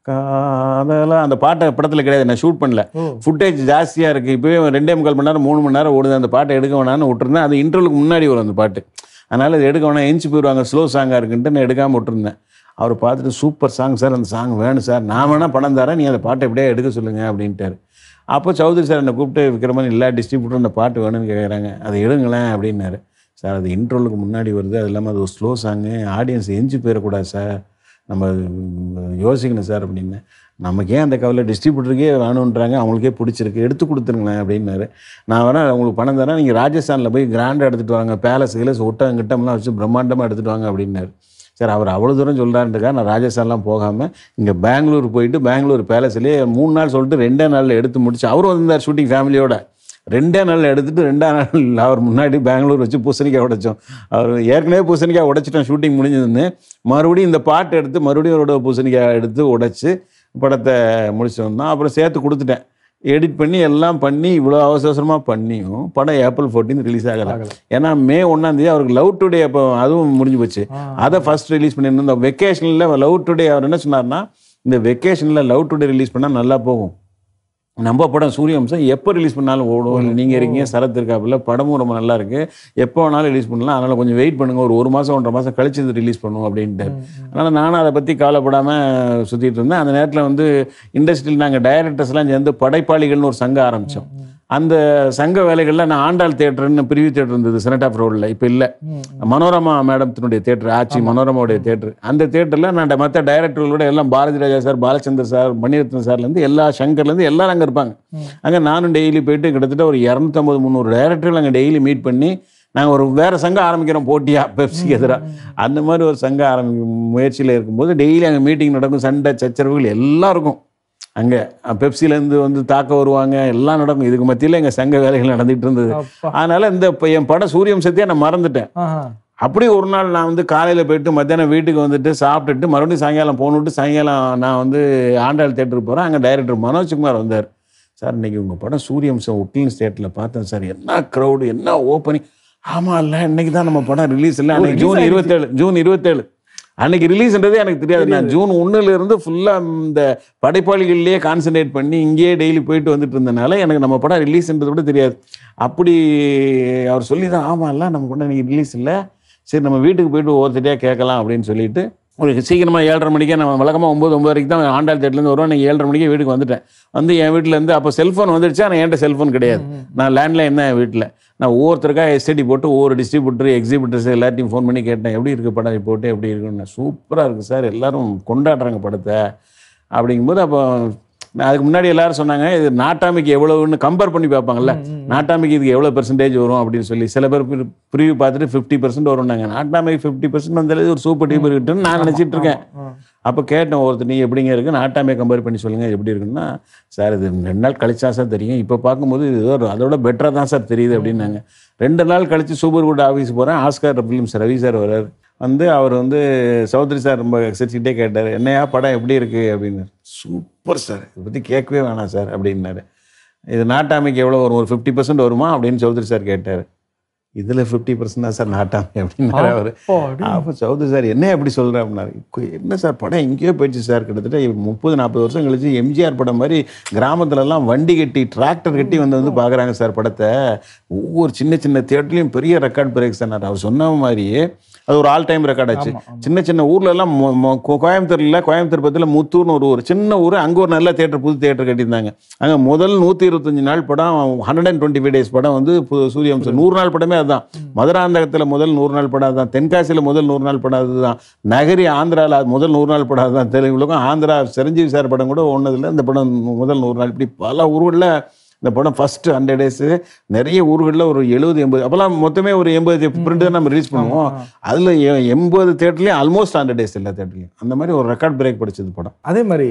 காதலா அந்த பாட்டை படத்தில் கிடையாது நான் ஷூட் பண்ணல ஓ. ஃபுட்டேஜ் ஜாஸ்தியாக இருக்குது இப்போவே ரெண்டே முக்கால் மணி நேரம் மூணு மணி நேரம் ஓடுது அந்த பாட்டை எடுக்க வேணாம்னு விட்டுருந்தேன் அது இன்டர்வலுக்கு முன்னாடி வரும் அந்த பாட்டு அதனால் அது எடுக்க வேணாம் எஞ்சி போயிடுவாங்க ஸ்லோ சாங்காக இருக்குன்ட்டு நான் எடுக்காமல் விட்டுருந்தேன் அவர் பார்த்துட்டு சூப்பர் சாங் சார் அந்த சாங் வேணும் சார் நான் வேணால் பணம் தரேன் நீ அந்த பாட்டை எப்படியே எடுக்க சொல்லுங்கள் அப்படின்ட்டாரு அப்போ சௌத்ரி சார் என்னை கூப்பிட்டு விக்ரமன் எல்லா டிஸ்ட்ரிபியூட்டரும் அந்த பாட்டு வேணும்னு கேட்குறாங்க அதை எடுங்களேன் அப்படின்னாரு சார் அது இன்ட்ரோலுக்கு முன்னாடி வருது அது இல்லாமல் அது ஒரு ஸ்லோ சாங்கு ஆடியன்ஸ் எஞ்சி போயிடக்கூடாது சார் நம்ம உம், யோசிக்கணும் சார் அப்படின்னு நமக்கு ஏன் அந்த கவலை டிஸ்ட்ரிபியூட்டருக்கே வேணுன்றாங்க அவங்களுக்கே பிடிச்சிருக்கு எடுத்து கொடுத்துருங்களேன் அப்படின்னாரு நான் வேணா உங்களுக்கு பணம் தரேன் நீங்கள் ராஜஸ்தானில் போய் கிராண்டாக எடுத்துகிட்டு வாங்க பேலஸ் கிலஸ் ஒட்டம் கிட்டம்லாம் வச்சு பிரம்மாண்டமாக எடுத்துகிட்டு வாங்க அப்படின்னாரு சார் அவர் அவ்வளோ தூரம் சொல்கிறாருன்றக்கா நான் ராஜஸ்தான்லாம் போகாமல் இங்கே பெங்களூர் போயிட்டு பெங்களூர் பேலஸ்லேயே மூணு நாள் சொல்லிட்டு ரெண்டே நாளில் எடுத்து முடிச்சு அவரும் வந்திருந்தார் ஷூட்டிங் ஃபேமிலியோட ரெண்டே நாளில் எடுத்துட்டு ரெண்டாம் நாள் அவர் முன்னாடி பெங்களூர் வச்சு பூசணிக்காய் உடைச்சோம் அவர் ஏற்கனவே பூசணிக்காய் உடைச்சிட்டோம் ஷூட்டிங் முடிஞ்சதுன்னு மறுபடியும் இந்த பாட்டு எடுத்து மறுபடியும் அவரோட பூசணிக்காய் எடுத்து உடைச்சு படத்தை முடிச்சு வந்தோம் அப்புறம் சேர்த்து கொடுத்துட்டேன் எடிட் பண்ணி எல்லாம் பண்ணி இவ்வளோ அவசர அவசரமாக பண்ணியும் படம் ஏப்ரல் 14 ரிலீஸ் ஆகலை ஆகல. ஏன்னா மே ஒன்றாந்தேதி அவருக்கு லவ் டுடே அப்போ அதுவும் முடிஞ்சு போச்சு ஆ. அதை ஃபர்ஸ்ட் ரிலீஸ் பண்ணியிருந்தோம் இந்த வெக்கேஷனில் லவ் டுடே அவர் என்ன சொன்னார்னா இந்த வெக்கேஷனில் லவ் டுடே ரிலீஸ் பண்ணால் நல்லா போகும் நம்ம படம் சூரியவம்சம் எப்போ ரிலீஸ் பண்ணாலும் ஓடும் இல்லை நீங்கள் இருக்கீங்க சரத் இருக்காப்புல படமும் ரொம்ப நல்லா இருக்கு எப்போ வேணாலும் ரிலீஸ் பண்ணலாம் அதனால் கொஞ்சம் வெயிட் பண்ணுங்க ஒரு ஒரு மாதம் ஒன்றரை மாதம் கழிச்சு இது ரிலீஸ் பண்ணுவோம் அப்படின்ட்டு அதனால் நானும் அதை பற்றி கவலைப்படாமல் சுற்றிட்டு இருந்தேன் அந்த நேரத்தில் வந்து இண்டஸ்ட்ரியில் நாங்கள் டைரக்டர்ஸ்லாம் சேர்ந்து படைப்பாளிகள்னு ஒரு சங்கம் ஆரம்பித்தோம் அந்த சங்க வேலைகளில் நான் ஆண்டாள் தேட்டர்னு பிரிவு தேட்டர் இருந்தது செனட் ஆஃப் ரோடில் இப்போ இல்லை மனோரமா மேடத்தினுடைய தேட்டர் ஆட்சி மனோரமாவுடைய தேட்டர் அந்த தேட்டரில் நான் மற்ற டைரக்டர்களோட எல்லாம் பாரதி ராஜா சார் பாலச்சந்தர் சார் மணிரத்னம் சார்லேருந்து எல்லா சங்கர்லேருந்து எல்லாரும் அங்கே இருப்பாங்க அங்கே நானும் டெய்லி போயிட்டு கிட்டத்தட்ட ஒரு இரநூத்தம்பது முந்நூறு டைரக்டர்கள் அங்கே டெய்லி மீட் பண்ணி நாங்கள் ஒரு வேறு சங்கம் ஆரம்பிக்கிறோம் போட்டியா பெப்சிக்கு எதிராக அந்த மாதிரி ஒரு சங்கம் ஆரம்பிக்கும் முயற்சியில் இருக்கும்போது டெய்லி அங்கே மீட்டிங் நடக்கும் சண்டை சச்சரவுகள் எல்லாம் இருக்கும் அங்கே பெப்சிலேருந்து வந்து தாக்க வருவாங்க எல்லாம் நடக்கும் இதுக்கு மத்தியில் எங்கள் சங்க வேலைகள் நடந்துகிட்டு இருந்தது அப்பா. அதனால இந்த இப்போ என் படம் சூரியம் சத்தியா நான் மறந்துட்டேன் ஆஹா. அப்படி ஒரு நாள் நான் வந்து காலையில் போயிட்டு மத்தியானம் வீட்டுக்கு வந்துட்டு சாப்பிட்டுட்டு மறுபடியும் சாயங்காலம் போகணுட்டு சாயங்காலம் நான் வந்து ஆண்டாள் தேட்டருக்கு போகிறேன் அங்கே டைரக்டர் மனோஜ்குமார் வந்தார் சார் இன்னைக்கு உங்கள் படம் சூரியம்சம் உட்லின் ஸ்டேட்டில் பார்த்தேன் சார் என்ன க்ரௌடு என்ன ஓப்பனிங் ஆமாம் இல்லை இன்னைக்கு தான் நம்ம படம் ரிலீஸ் இல்லை அன்னைக்கு release ஜூன் ஆயிடுச்சு. இருபத்தேழு ஜூன் இருபத்தேழு அன்னைக்கு ரிலீஸ்ன்றதே எனக்கு தெரியாது நான் ஜூன் ஒண்ணுல இருந்து ஃபுல்லாக இந்த படைப்பாளிகள்லேயே கான்சென்ட்ரேட் பண்ணி இங்கேயே டெய்லி போயிட்டு வந்துட்டு இருந்தனால எனக்கு நம்ம படம் ரிலீஸ்ன்றது கூட தெரியாது அப்படி அவர் சொல்லி தான் ஆமாம்ல நம்ம படம் இன்னைக்கு ரிலீஸ் இல்லை சரி நம்ம வீட்டுக்கு போயிட்டு ஒவ்வொருத்தரையாக கேட்கலாம் அப்படின்னு சொல்லிட்டு ஒரு சீக்கிரமாக ஏழரை மணிக்கே நம்ம வழக்கமாக ஒம்பது ஒம்பது வரைக்கும் தான் ஆண்டாள் தேட்டர்லேருந்து வருவோம் நான் ஏழரை மணிக்கே வீட்டுக்கு வந்துட்டேன் வந்து என் வீட்டில் இருந்து அப்போ செல்ஃபோன் வந்துடுச்சு ஆனால் என்கிட்ட செல்ஃபோன் கிடையாது நான் லேண்ட்லைன் தான் என் வீட்டில் நான் ஒவ்வொருத்தருக்கா எஸ்டடி போட்டு ஒவ்வொரு டிஸ்ட்ரிபியூட்டர் எக்ஸிபிட்டர்ஸ் எல்லாத்தையும் ஃபோன் பண்ணி கேட்டேன் எப்படி இருக்குது படம் ரிப்போர்ட்டு எப்படி இருக்குன்னு சூப்பராக இருக்குது சார் எல்லாரும் கொண்டாடுறாங்க படத்தை அப்படிங்கும்போது அப்போ நான் அதுக்கு முன்னாடி எல்லாரும் சொன்னாங்க இது நாட்டாமைக்கு எவ்வளவுன்னு கம்பேர் பண்ணி பார்ப்பாங்கல்ல நாட்டாமைக்கு இதுக்கு எவ்வளோ பெர்சன்டேஜ் வரும் அப்படின்னு சொல்லி சில பேர் ப்ரிவியூ பார்த்துட்டு ஃபிஃப்டி பர்சன்ட் வரும்னாங்க நாட்டாமைக்கு ஃபிஃப்டி பர்சன்ட் வந்தாலே ஒரு சூப்பர் டீம் இருக்குன்னு நான் நினச்சிட்டு இருக்கேன் ஆ. அப்போ கேட்டேன் ஒருத்தர் நீ எப்படிங்க இருக்கு நாட்டாமே கம்பேர் பண்ணி சொல்லுங்கள் எப்படி இருக்குன்னா சார் இது ரெண்டு நாள் கழிச்சா சார் தெரியும் இப்போ பார்க்கும்போது இது ஏதோ ஒரு- அதோட பெட்டராக தான் சார் தெரியுது அப்படின்னாங்க ரெண்டு நாள் கழிச்சு சூப்பர் குட் ஆஃபீஸ் போகிறேன் ஆஸ்கார் ஃபிலிம்ஸ் ரவி சார் வர்றார் வந்து அவர் வந்து சௌத்ரி சார் ரொம்ப சிரிச்சுக்கிட்டே கேட்டார் என்னையா படம் எப்படி இருக்குது அப்படின்னு சூப்பர் சார் இதை பற்றி கேட்கவே வேணாம் சார் அப்படின்னாரு இது நாட்டாமைக்கு எவ்வளோ வரும் ஒரு ஃபிஃப்டி பர்சன்ட் வருமா அப்படின்னு சௌத்ரி சார் கேட்டார் இதில் ஃபிஃப்டி பர்சன்ட் தான் சார் நாட்டாமை அப்படின்னாரு அவர் அப்பாடி. அப்போ சௌத்ரி சார் என்ன எப்படி சொல்கிறேன் அப்படின்னாரு "கு- என்ன சார் படம் எங்கேயோ போயிடுச்சு சார் கிட்டத்தட்ட முப்பது நாற்பது வருஷம் கழிச்சு எம்ஜிஆர் படம் மாதிரி கிராமத்துலலாம் வண்டி கட்டி டிராக்டர் கட்டி வந்து வந்து பார்க்குறாங்க சார் படத்தை ஒவ்வொரு சின்ன சின்ன தேட்டர்லையும் பெரிய ரெக்கார்ட் பிரேக் சொன்னார் அவர் சொன்ன மாதிரியே அது ஒரு ஆல் டைம் ரெக்கார்ட் ஆச்சு ஆமா, ஆமா. சின்ன சின்ன ஊர்ல எல்லாம் மொ- மொ- கோ- கோயம்புத்தூர்ல கோயம்புத்தூர் பக்கத்தில் முத்தூர்னு ஒரு ஊர் சின்ன ஊர் அங்கே ஒரு நல்ல தேட்டர் புது தேட்டர் கட்டியிருந்தாங்க அங்கே முதல் நூற்றி இருபத்தஞ்சு நாள் படம் hundred and twenty five days படம் வந்து பு- சூரியவம்சம் நூறு நாள் படமே அதுதான் மதுராந்தகத்தில் முதல் நூறு நாள் படம் அதுதான் தென்காசியில் முதல் நூறு நாள் படம் அதுதான் நகரி ஆந்திராவில் முதல் நூறு நாள் படம் அதுதான் தெலுங்குலக்கும் ஆந்திரா சிரஞ்சீவி சார் படம் கூட ஒன்றதில்ல இந்த படம் முதல் நூறு நாள் இப்படி பல ஊர்களில் இந்த படம் ஃபர்ஸ்ட் ஹண்ட்ரட் டேஸு நிறைய ஊர்களில் ஒரு எழுபது எண்பது அப்போல்லாம் மொத்தமே ஒரு எண்பது பிரிண்ட் தான் நம்ம ரிலீஸ் பண்ணுவோம் அதில் எண்பது தேட்டர்லேயும் ஆல்மோஸ்ட் ஹண்ட்ரட் டேஸ் எல்லா தேட்டர்லையும் அந்த மாதிரி ஒரு ரெக்கார்ட் பிரேக் படிச்சது படம் அதே மாதிரி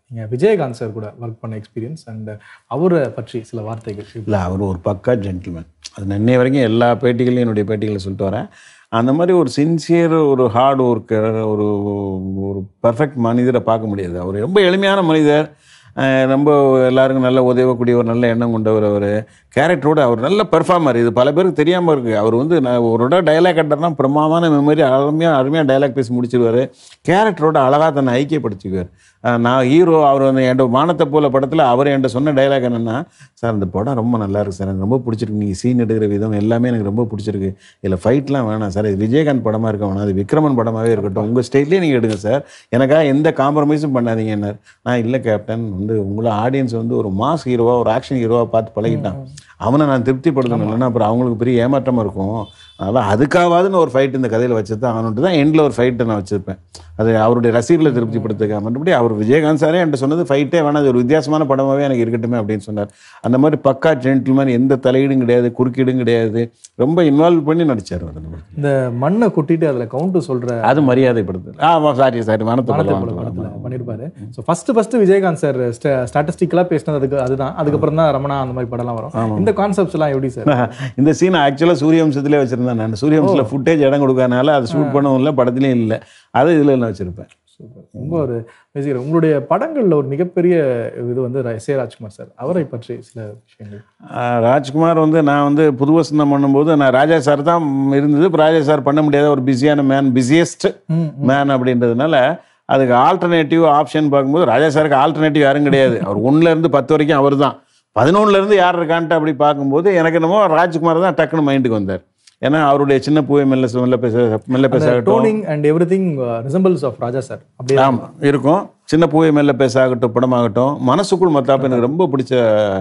நீங்கள் விஜயகாந்த் சார் கூட ஒர்க் பண்ண எக்ஸ்பீரியன்ஸ் அண்ட் அவரை பற்றி சில வார்த்தைகள் இல்லை அவர் ஒரு பக்கா ஜென்டில்மேன் அது நான் இன்னைய வரைக்கும் எல்லா பேட்டிகளையும் என்னுடைய பேட்டிகளை சொல்லிட்டு வரேன் அந்த மாதிரி ஒரு சின்சியர் ஒரு ஹார்ட் ஒர்க்கர் ஒரு ஒரு பர்ஃபெக்ட் மனிதரை பார்க்க முடியாது அவர் ரொம்ப எளிமையான மனிதர் அஹ் ரொம்ப எல்லாருக்கும் நல்ல உதவக்கூடிய ஒரு நல்ல எண்ணம் கொண்டவர் அவர் கேரக்டரோட அவர் நல்ல பெர்ஃபார்மர் இது பல பேருக்கு தெரியாமல் இருக்குது அவர் வந்து நான் ஒரு இடம் டைலாக் கட்டுறனா பிரமாதமான மெமரி அருமையாக அருமையாக டைலாக் பேசி முடிச்சிருவார் கேரக்டரோட அழகாக தன்னை ஐக்கியப்படுத்திக்குவார் அஹ் நான் ஹீரோ அவர் வந்து என்கிட்ட வானத்தை போல படத்தில் அவர் என்கிட்ட சொன்ன டைலாக் என்னென்னா சார் இந்த படம் ரொம்ப நல்லா இருக்கு சார் எனக்கு ரொம்ப பிடிச்சிருக்கு நீங்கள் சீன் எடுக்கிற விதம் எல்லாமே எனக்கு ரொம்ப பிடிச்சிருக்கு இதில் ஃபைட்லாம் வேணாம் சார் இது விஜயகாந்த் படமாக இருக்க வேணாம் அது விக்ரமன் படமாகவே இருக்கட்டும் உங்கள் ஸ்டைல்லே நீங்கள் எடுங்க சார் எனக்காக எந்த காம்ப்ரமைஸும் பண்ணாதீங்க என்ன நான் இல்லை கேப்டன் வந்து உங்களை ஆடியன்ஸ் வந்து ஒரு மாஸ் ஹீரோவாக ஒரு ஆக்ஷன் ஹீரோவாக பார்த்து பழகிட்டான் அவனை நான் திருப்திப்படுத்தணும் இல்லைன்னா அப்புறம் அவங்களுக்கு பெரிய ஏமாற்றமாக இருக்கும் அதனால் அதுக்காகவாதுன்னு ஒரு ஃபைட் இந்த கதையில் வச்சது தான் அவன்ட்டு தான் எண்டில் ஒரு ஃபைட்டை நான் வச்சுருப்பேன் அது அவருடைய ரசிகர்களை திருப்திப்படுத்துக்க மற்றபடி அவர் விஜயகாந்த் சாரே என்கிட்ட சொன்னது ஃபைட்டே வேணாம் அது ஒரு வித்தியாசமான படமாகவே எனக்கு இருக்கட்டுமே அப்படின்னு சொன்னார் அந்த மாதிரி பக்கா ஜென்டில்மேன் எந்த தலையீடும் கிடையாது குறுக்கீடும் கிடையாது ரொம்ப இன்வால்வ் பண்ணி நடிச்சார் அவர் அந்த படத்துல. இந்த மண்ணை கொட்டிட்டு அதில் கவுண்ட்டு சொல்கிற அது மரியாதைப்படுத்து ஆ சாரி சாரி மனத்தை படத்தில் படம் படத்தில் பண்ணியிருப்பாரு so first first Vijayakanth sir ஸ்டாட்டிஸ்டிக்கலாக பேசினது அதுக்கு அதுதான் அதுக்கப்புறம் தான் ரமணா அந்த மாதிரி படம்லாம் வரும் இந்த கான்செப்ட்ஸ் எல்லாம் எப்படி சார் இந்த சீனை ஆக்சுவலாக சூரியவம்சத்திலே வச்சுருந்தேன் நான் சூரியவம்சத்தில் ஃபுட்டேஜ் இடம் கொடுக்கறனால அதை ஷூட் பண்ணவும் இல்லை படத்துலையும் இல்லை அது இதில் நான் வச்சுருப்பேன் சூப்பர் ரொம்ப ஒரு பேசிக்கிறேன் உங்களுடைய படங்கள்ல ஒரு மிகப்பெரிய இது வந்து ர- எஸ் ஏ ராஜ்குமார் சார் அவரை பற்றி சில விஷயங்கள் ஆஹ் ராஜ்குமார் வந்து நான் வந்து புது வசந்தம் பண்ணும்போது நான் ராஜா சார் தான் இருந்தது இப்போ ராஜா சார் பண்ண முடியாத ஒரு பிஸியான மேன் பிஸியஸ்ட் மேன் அப்படின்றதுனால அதுக்கு ஆல்டர்னேட்டிவ் ஆப்ஷன் பார்க்கும்போது ராஜா சாருக்கு ஆல்டர்னேட்டிவ் யாரும் கிடையாது அவர் ஒண்ணுல இருந்து பத்து வரைக்கும் அவர் தான் பதினொன்னுல இருந்து யார் இருக்கான்ட்டு அப்படி பார்க்கும்போது எனக்கு என்னமோ ராஜ்குமார் தான் டக்குன்னு மைண்டுக்கு வந்தார் ஏன்னா அவருடைய சின்ன பூவை மெல்ல ச- மெல்ல பேச மெல்ல பேச toning and everything resembles of Raja sir அப்படியே ஆமாம் இருக்கும் சின்ன பூவை மேல பேச ஆகட்டும் படமாகட்டும் மனசுக்குள் மத்தாப்பு எனக்கு ரொம்ப பிடிச்ச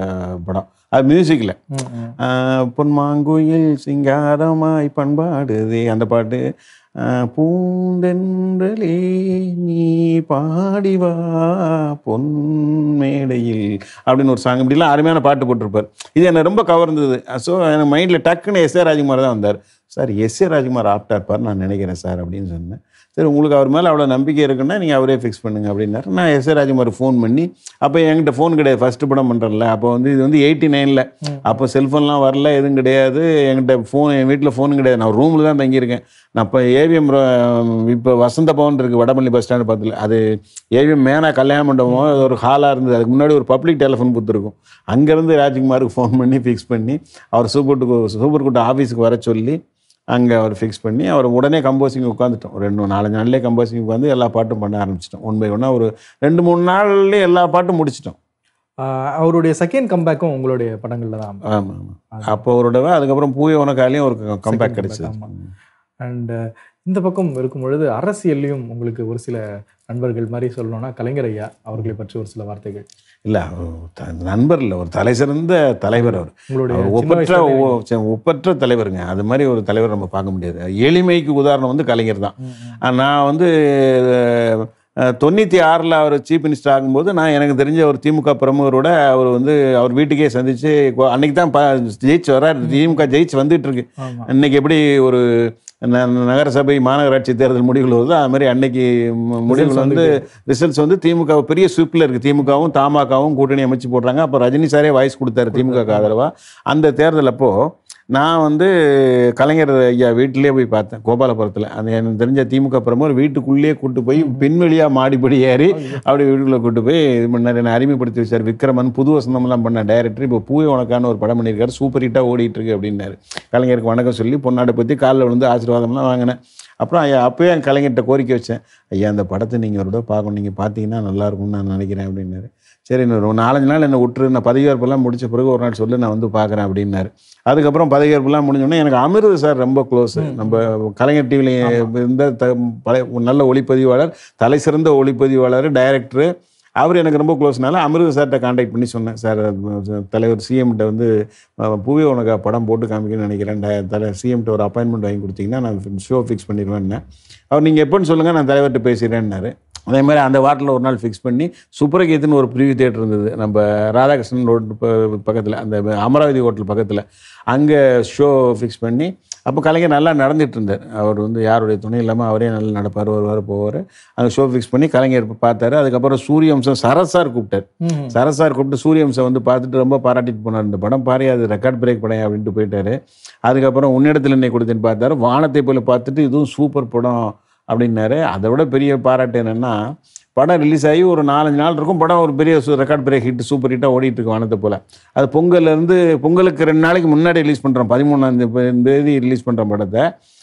படம் அது மியூசிக்கில் ம், ம். பொன்மாங்குயில் சிங்காரமாய் பண்பாடுதே அந்த பாட்டு ஆஹ் பூந்தென்றலே நீ பாடிவா பொன் மேடையில் அப்படின்னு ஒரு சாங் இப்படிலாம் அருமையான பாட்டு போட்டிருப்பார் இது என்னை ரொம்ப கவர்ந்தது ஸோ எனக்கு மைண்டில் டக்குன்னு எஸ் ஏ ராஜ்குமார் தான் வந்தார் சார் எஸ் ஏ ராஜ்குமார் ஆப்டா இருப்பார் நான் நினைக்கிறேன் சார் அப்படின்னு சொன்னேன் சரி உங்களுக்கு அவர் மேலே அவ்வளோ நம்பிக்கை இருக்குன்னா நீங்கள் அவரே ஃபிக்ஸ் பண்ணுங்க அப்படின்னாரு நான் எஸ் ஏ ராஜ்குமார் ஃபோன் பண்ணி அப்போ என்கிட்ட ஃபோன் கிடையாது ஃபஸ்ட்டு படம் பண்ணுறேன்ல அப்போ வந்து இது வந்து எயிட்டி நைனில் அப்போ செல்ஃபோன்லாம் வரல எதுவும் கிடையாது என்கிட்ட ஃபோன் என் வீட்டில் ஃபோன் கிடையாது நான் ரூமில் தான் தங்கியிருக்கேன் நான் இப்போ ஏவிஎம் இப்போ வசந்த பவன் இருக்குது வடபள்ளி பஸ் ஸ்டாண்டு பக்கத்தில் அது ஏவிஎம் மேனா கல்யாண மண்டபமோ அது ஒரு ஹாலாக இருந்தது அதுக்கு முன்னாடி ஒரு பப்ளிக் டெலிஃபோன் பூத் இருக்கும் அங்கேருந்து ராஜ்குமாருக்கு ஃபோன் பண்ணி ஃபிக்ஸ் பண்ணி அவர் சூப்பர் டு சூப்பர் குட் ஆஃபீஸுக்கு வர சொல்லி அங்கே அவர் ஃபிக்ஸ் பண்ணி அவர் உடனே கம்போசிங் உட்காந்துட்டோம் ஒரு ரெண்டு நாலஞ்சு நாள்லேயே கம்போசிங் உட்காந்து எல்லா பாட்டும் பண்ண ஆரம்பிச்சிட்டோம் ஒன் பை ஒன்னாக ஒரு ரெண்டு மூணு நாள்லேயே எல்லா பாட்டும் முடிச்சிட்டோம் ஆஹ் அவருடைய செகண்ட் கம்பேக்கும் உங்களுடைய படங்கள்ல தான் ஆமாம் ஆமாம் அப்போ ஒரு தடவை அதுக்கப்புறம் பூய உனக்காலையும் ஒரு கம்பேக் கிடைச்சது ஆமா. அண்ட் இந்த பக்கம் இருக்கும் பொழுது அரசியல்லையும் உங்களுக்கு ஒரு சில நண்பர்கள் மாதிரி சொல்லணும்னா கலைஞர் ஐயா அவர்களை பற்றி ஒரு சில வார்த்தைகள் இல்லை நண்பர் இல்லை ஒரு தலை சிறந்த தலைவர் அவர் உங்களுடைய அவர் சின்ன ஒப்பற்ற வயசுல ஒ- ச- ஒப்பற்ற தலைவருங்க அது மாதிரி ஒரு தலைவர் நம்ம பார்க்க முடியாது எளிமைக்கு உதாரணம் வந்து கலைஞர் தான் ஆஹ் நான் வந்து அஹ், தொண்ணூற்றி ஆறில் அவர் சீஃப் மினிஸ்டர் ஆகும்போது நான் எனக்கு தெரிஞ்ச ஒரு திமுக பிரமுகரோட அவர் வந்து அவர் வீட்டுக்கே சந்திச்சு கொ- அன்னைக்கு தான் ப ஜெயிச்சு வர்றாரு திமுக ஜெயிச்சு வந்துட்டு இருக்கு ஆமா இன்னைக்கு எப்படி ஒரு ந- நகரசபை மாநகராட்சி தேர்தல் முடிவுகள் வருதோ அது மாதிரி அன்னைக்கு மு- முடிவுகள் வந்து ரிசல்ட்ஸ் வந்து திமுக பெரிய ஸ்விப்பில் இருக்குது திமுகவும் தமாகவும் கூட்டணி அமைச்சு போடுறாங்க அப்போ ரஜினி சாரே வாய்ஸ் கொடுத்தாரு திமுக ஆதரவா அந்த தேர்தல் அப்போ நான் வந்து கலைஞர் ஐயா வீட்டிலேயே போய் பார்த்தேன் கோபாலபுரத்தில் அந்த எனக்கு தெரிஞ்ச திமுக பிரமுகர் வீட்டுக்குள்ளேயே கூட்டு போய் பின்வழியாக மாடிப்படி ஏறி அப்படி வீட்டுக்குள்ளே கூட்டு போய் இது பண்ணார் என்னை அறிமுகப்படுத்தி வச்சார் விக்ரமன் புது வசந்தம்லாம் பண்ண டைரக்டர் இப்போ பூவே உனக்கான ஒரு படம் பண்ணியிருக்காரு சூப்பர் ஹிட்டாக ஓடிட்டு இருக்கு அப்படின்னாரு கலைஞருக்கு வணக்கம் சொல்லி பொன்னாடை பற்றி காலில் விழுந்து ஆசீர்வாதம்லாம் வாங்கினேன் அப்புறம் ஐயா அப்போயே என் கலைஞர்கிட்ட கோரிக்கை வச்சேன் ஐயா அந்த படத்தை நீங்கள் ஒரு தடவை பார்க்கணும் நீங்கள் பார்த்தீங்கன்னா நல்லா இருக்கும்னு நான் நினைக்கிறேன் அப்படின்னாரு சரி இன்னும் ஒரு நாலஞ்சு நாள் என்னை விட்டுரு நான் பதவியேற்பெல்லாம் முடிச்ச பிறகு ஒரு நாள் சொல்லு நான் வந்து பார்க்குறேன் அப்படின்னாரு அதுக்கப்புறம் பதவியேற்பெல்லாம் முடிஞ்சோடனே எனக்கு அமிர்த சார் ரொம்ப க்ளோஸ் நம்ம கலைஞர் டிவியில் இருந்த த பழைய நல்ல ஒளிப்பதிவாளர் தலை சிறந்த ஒளிப்பதிவாளர் டைரக்டரு அவர் எனக்கு ரொம்ப க்ளோஸ்னால அமிர்த சார்கிட்ட காண்டாக்ட் பண்ணி சொன்னேன் சார் தலைவர் சிஎம்கிட்ட வந்து அஹ், பூவே உனக்கு படம் போட்டு காமிக்கணும்னு நினைக்கிறேன் ட- தலை சிஎம்கிட்ட ஒரு அப்பாயின்மெண்ட் வாங்கி கொடுத்தீங்கன்னா நான் ஷோ ஃபிக்ஸ் பண்ணிடுவேன்னு அவர் நீங்கள் எப்போன்னு சொல்லுங்கள் நான் தலைவர்கிட்ட பேசிடுறேன்னாரு அதே மாதிரி அந்த வாரத்தில் ஒரு நாள் ஃபிக்ஸ் பண்ணி சுப்ரகீத்னு ஒரு ப்ரிவியூ தேட்டர் இருந்தது நம்ம ராதாகிருஷ்ணன் ரோடு பக்கத்தில் அந்த அமராவதி ஹோட்டல் பக்கத்தில் அங்கே ஷோ ஃபிக்ஸ் பண்ணி அப்போ கலைஞர் நல்லா நடந்துட்டு இருந்தார் அவர் வந்து யாருடைய துணை இல்லாமல் அவரே நல்லா நடப்பார் வருவார் போவார் அங்கே ஷோ ஃபிக்ஸ் பண்ணி கலைஞர் பார்த்தாரு அதுக்கப்புறம் சூரியவம்சம் சரசார் கூப்பிட்டார் ம். சரசார் கூப்பிட்டு சூரியவம்சம் வந்து பார்த்துட்டு ரொம்ப பாராட்டிட்டு போனார் இந்த படம் பாரு அது ரெக்கார்ட் பிரேக் படம் அப்படின்ட்டு போயிட்டாரு அதுக்கப்புறம் உன்னிடத்தில் என்னை கொடுத்தேன்னு பார்த்தாரு வானத்தை போல பார்த்துட்டு இதுவும் சூப்பர் படம் அப்படின்னாரு அதை விட பெரிய பாராட்டு என்னென்னா படம் ரிலீஸ் ஆகி ஒரு நாலஞ்சு நாள் இருக்கும் படம் ஒரு பெரிய ரெக்கார்ட் பிரேக் ஹிட் சூப்பர் ஹிட்டாக ஓடிட்டு இருக்கு வானத்தை போல் அது பொங்கல்ல இருந்து பொங்கலுக்கு ரெண்டு நாளைக்கு முன்னாடி ரிலீஸ் பண்ணுறோம் பதிமூணாம் தேதி ரிலீஸ் பண்ணுறோம் படத்தை